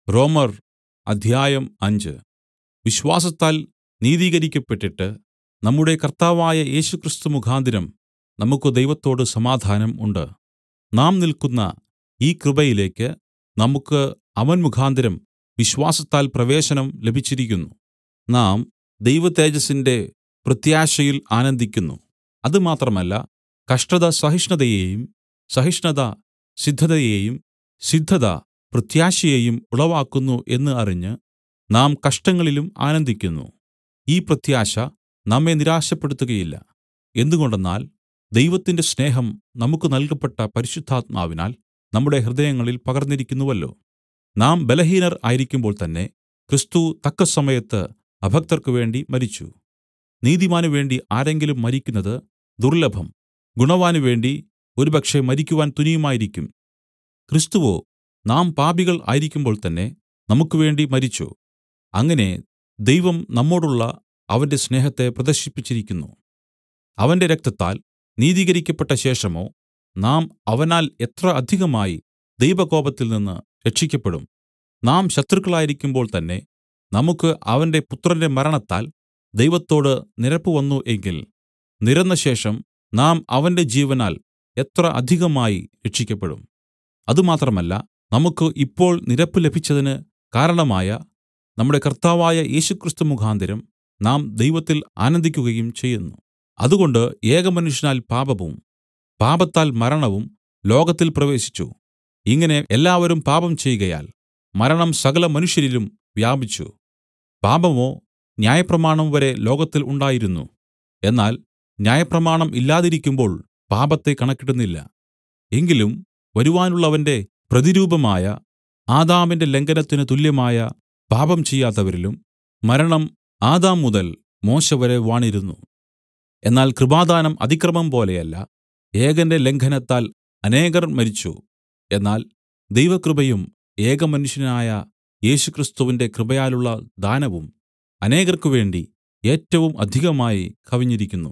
റോമർ അധ്യായം അഞ്ച് വിശ്വാസത്താൽ നീതീകരിക്കപ്പെട്ടിട്ട് നമ്മുടെ കർത്താവായ യേശുക്രിസ്തു മുഖാന്തരം നമുക്ക് ദൈവത്തോട് സമാധാനം ഉണ്ട് നാം നിൽക്കുന്ന ഈ കൃപയിലേക്ക് നമുക്ക് അവൻ മുഖാന്തരം വിശ്വാസത്താൽ പ്രവേശനം ലഭിച്ചിരിക്കുന്നു നാം ദൈവതേജസ്സിന്റെ പ്രത്യാശയിൽ ആനന്ദിക്കുന്നു അതുമാത്രമല്ല കഷ്ടത സഹിഷ്ണുതയെയും സഹിഷ്ണുത സിദ്ധതയെയും സിദ്ധത പ്രത്യാശയെയും ഉളവാക്കുന്നു എന്ന് അറിഞ്ഞ് നാം കഷ്ടങ്ങളിലും ആനന്ദിക്കുന്നു ഈ പ്രത്യാശ നമ്മെ നിരാശപ്പെടുത്തുകയില്ല എന്തുകൊണ്ടെന്നാൽ ദൈവത്തിന്റെ സ്നേഹം നമുക്ക് നൽകപ്പെട്ട പരിശുദ്ധാത്മാവിനാൽ നമ്മുടെ ഹൃദയങ്ങളിൽ പകർന്നിരിക്കുന്നുവല്ലോ നാം ബലഹീനർ ആയിരിക്കുമ്പോൾ തന്നെ ക്രിസ്തു തക്കസമയത്ത് അഭക്തർക്കു വേണ്ടി മരിച്ചു നീതിമാനു വേണ്ടി ആരെങ്കിലും മരിക്കുന്നത് ദുർലഭം ഗുണവാനു വേണ്ടി ഒരുപക്ഷേ മരിക്കുവാൻ തുനിയുമായിരിക്കും ക്രിസ്തുവോ നാം പാപികൾ ആയിരിക്കുമ്പോൾ തന്നെ നമുക്കുവേണ്ടി മരിച്ചു അങ്ങനെ ദൈവം നമ്മോടുള്ള അവന്റെ സ്നേഹത്തെ പ്രദർശിപ്പിച്ചിരിക്കുന്നു അവന്റെ രക്തത്താൽ നീതീകരിക്കപ്പെട്ട ശേഷമോ നാം അവനാൽ എത്ര അധികമായി ദൈവകോപത്തിൽ നിന്ന് രക്ഷിക്കപ്പെടും നാം ശത്രുക്കളായിരിക്കുമ്പോൾ തന്നെ നമുക്ക് അവന്റെ പുത്രന്റെ മരണത്താൽ ദൈവത്തോട് നിരപ്പ് വന്നു എങ്കിൽ നിരന്ന ശേഷം നാം അവന്റെ ജീവനാൽ എത്ര അധികമായി രക്ഷിക്കപ്പെടും അതുമാത്രമല്ല നമുക്ക് ഇപ്പോൾ നിരപ്പ് ലഭിച്ചതിന് കാരണമായ നമ്മുടെ കർത്താവായ യേശുക്രിസ്തു മുഖാന്തരം നാം ദൈവത്തിൽ ആനന്ദിക്കുകയും ചെയ്യുന്നു അതുകൊണ്ട് ഏകമനുഷ്യനാൽ പാപവും പാപത്താൽ മരണവും ലോകത്തിൽ പ്രവേശിച്ചു ഇങ്ങനെ എല്ലാവരും പാപം ചെയ്കയാൽ മരണം സകല മനുഷ്യരിലും വ്യാപിച്ചു പാപമോ ന്യായപ്രമാണം വരെ ലോകത്തിൽ ഉണ്ടായിരുന്നു എന്നാൽ ന്യായപ്രമാണം ഇല്ലാതിരിക്കുമ്പോൾ പാപത്തെ കണക്കിടുന്നില്ല എങ്കിലും വരുവാനുള്ളവന്റെ പ്രതിരൂപമായ ആദാമിന്റെ ലംഘനത്തിന് തുല്യമായ പാപം ചെയ്യാത്തവരിലും മരണം ആദാം മുതൽ മോശ വരെ വാണിരുന്നു എന്നാൽ കൃപാദാനം അതിക്രമം പോലെയല്ല ഏകന്റെ ലംഘനത്താൽ അനേകർ മരിച്ചു എന്നാൽ ദൈവകൃപയും ഏകമനുഷ്യനായ യേശുക്രിസ്തുവിന്റെ കൃപയാലുള്ള ദാനവും അനേകർക്കു വേണ്ടി ഏറ്റവും അധികമായി കവിഞ്ഞിരിക്കുന്നു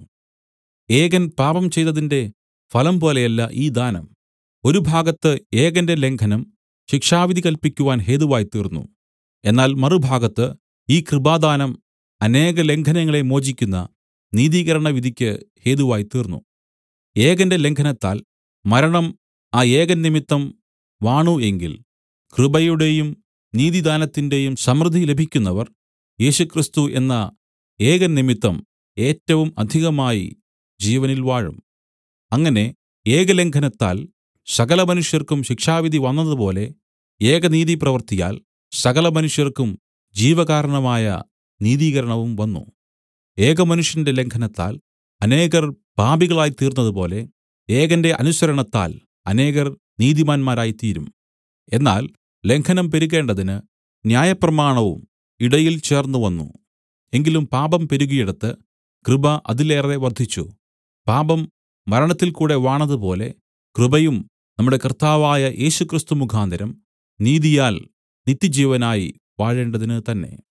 ഏകൻ പാപം ചെയ്തതിന്റെ ഫലം പോലെയല്ല ഈ ദാനം ഒരു ഭാഗത്ത് ഏകന്റെ ലംഘനം ശിക്ഷാവിധി കൽപ്പിക്കുവാൻ ഹേതുവായി തീർന്നു എന്നാൽ മറുഭാഗത്ത് ഈ കൃപാദാനം അനേക ലംഘനങ്ങളെ മോചിക്കുന്ന നീതീകരണ വിധിക്ക് ഹേതുവായി തീർന്നു ഏകന്റെ ലംഘനത്താൽ മരണം ആ ഏകൻ നിമിത്തം വാണു എങ്കിൽ കൃപയുടെയും നീതിദാനത്തിന്റെയും സമൃദ്ധി ലഭിക്കുന്നവർ യേശുക്രിസ്തു എന്ന ഏകൻ നിമിത്തം ഏറ്റവും അധികമായി ജീവനിൽ വാഴും അങ്ങനെ ഏകലംഘനത്താൽ സകല മനുഷ്യർക്കും ശിക്ഷാവിധി വന്നതുപോലെ ഏകനീതി പ്രവൃത്തിയാൽ സകല മനുഷ്യർക്കും ജീവകാരണമായ നീതീകരണവും വന്നു ഏകമനുഷ്യന്റെ ലംഘനത്താൽ അനേകർ പാപികളായി തീർന്നതുപോലെ ഏകന്റെ അനുസരണത്താൽ അനേകർ നീതിമാന്മാരായിത്തീരും എന്നാൽ ലംഘനം പെരുകേണ്ടതിന് ന്യായപ്രമാണവും ഇടയിൽ ചേർന്ന് വന്നു എങ്കിലും പാപം പെരുകിയിടത്ത് കൃപ അതിലേറെ വർദ്ധിച്ചു പാപം മരണത്തിൽ കൂടെ വാണതുപോലെ കൃപയും നമ്മുടെ കർത്താവായ യേശുക്രിസ്തു മുഖാന്തരം നീതിയാൽ നിത്യജീവനായി വാഴേണ്ടതിന് തന്നെ